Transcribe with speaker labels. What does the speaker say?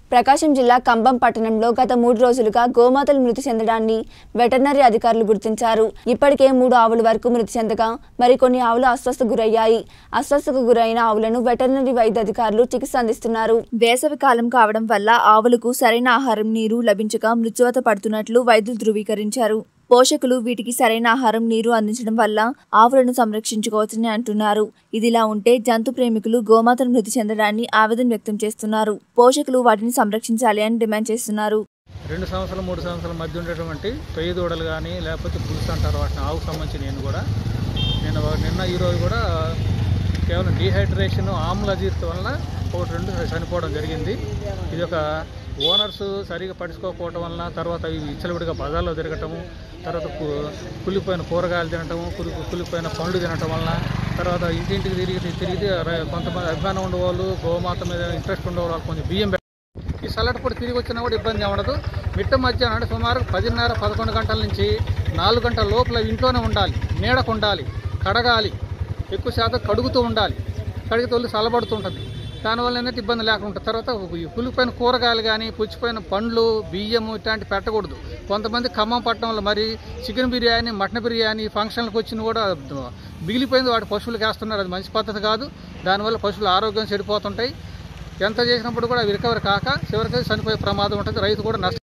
Speaker 1: ప్రకాశం జిల్లా కంబం పట్టణంలో గత మూడు రోజులుగా గోమాతలు మృతి చెందడాన్ని వెటర్నరీ అధికారులు గుర్తించారు ఇప్పటికే మూడు ఆవుల వరకు మృతి చెందగా మరికొన్ని ఆవులు అస్వస్థకు గురయ్యాయి అస్వస్థకు గురైన ఆవులను వెటర్నరీ వైద్య అధికారులు చికిత్స అందిస్తున్నారు వేసవి కాలం కావడం వల్ల ఆవులకు సరైన ఆహారం నీరు లభించక మృత్యువత పడుతున్నట్లు వైద్యులు ధృవీకరించారు పోషకులు వీటికి సరైన ఆహారం నీరు అందించడం వల్ల ఆవులను సంరక్షించుకోవచ్చని అంటున్నారు ఇదిలా ఉంటే జంతు ప్రేమికులు గోమాతను మృతి చెందడాన్ని ఆవేదన వ్యక్తం చేస్తున్నారు పోషకులు వాటిని సంరక్షించాలి అని డిమాండ్ చేస్తున్నారు
Speaker 2: రెండు సంవత్సరాలు మూడు సంవత్సరాల మధ్య ఉండేటువంటి పెయ్యి దూడలు కానీ లేకపోతే పులుసు అంటారు వాటిని ఆవుకు సంబంధించి నేను కూడా నేను నిన్న ఈరోజు కూడా కేవలం డీహైడ్రేషన్ ఆమ్ల జీర్త వలన ఒకటి రెండు చనిపోవడం జరిగింది ఇది ఒక ఓనర్స్ సరిగా పడుచుకోకపోవటం వలన తర్వాత ఇవి ఇచ్చలవిడిగా బజార్లో తిరగటము తర్వాత కు- కులిపోయిన కూరగాయలు తినటము కులి కులిపోయిన పండ్లు తినటం వలన తర్వాత ఇంటింటికి తిరిగి తిరిగి ర- కొంతమంది అభిమానం ఉండేవాళ్ళు గోమాత మీద ఇంట్రెస్ట్ ఉండేవాళ్ళు వాళ్ళకి కొంచెం బియ్యం ఈ చల్లటప్పుడు తిరిగి వచ్చినా కూడా ఇబ్బంది ఉండదు మిట్ట మధ్యాహ్నం అంటే సుమారు పదిన్నర పదకొండు గంటల నుంచి నాలుగు గంటల లోపల ఇంట్లోనే ఉండాలి నీడకు ఉండాలి కడగాలి ఎక్కువ శాతం కడుగుతూ ఉండాలి కడిగితే ఒళ్ళు చల్లబడుతుంటుంది దానివల్ల ఏంటంటే ఇబ్బంది లేకుండా ఉంటుంది తర్వాత ఈ పులిపోయిన కూరగాయలు కానీ పుచ్చిపోయిన పండ్లు బియ్యము ఇట్లాంటి పెట్టకూడదు కొంతమంది ఖమ్మం పట్టణంలో మరి చికెన్ బిర్యానీ మటన్ బిర్యానీ ఫంక్షన్లకు వచ్చిన కూడా మిగిలిపోయింది వాటి పశువులకు వేస్తున్నారు అది మంచి పద్ధతి కాదు దానివల్ల పశువుల ఆరోగ్యం చెడిపోతుంటాయి ఎంత చేసినప్పుడు కూడా అవి రికవర్ కాక చివరికి చనిపోయే ప్రమాదం ఉంటుంది రైతు కూడా నష్టం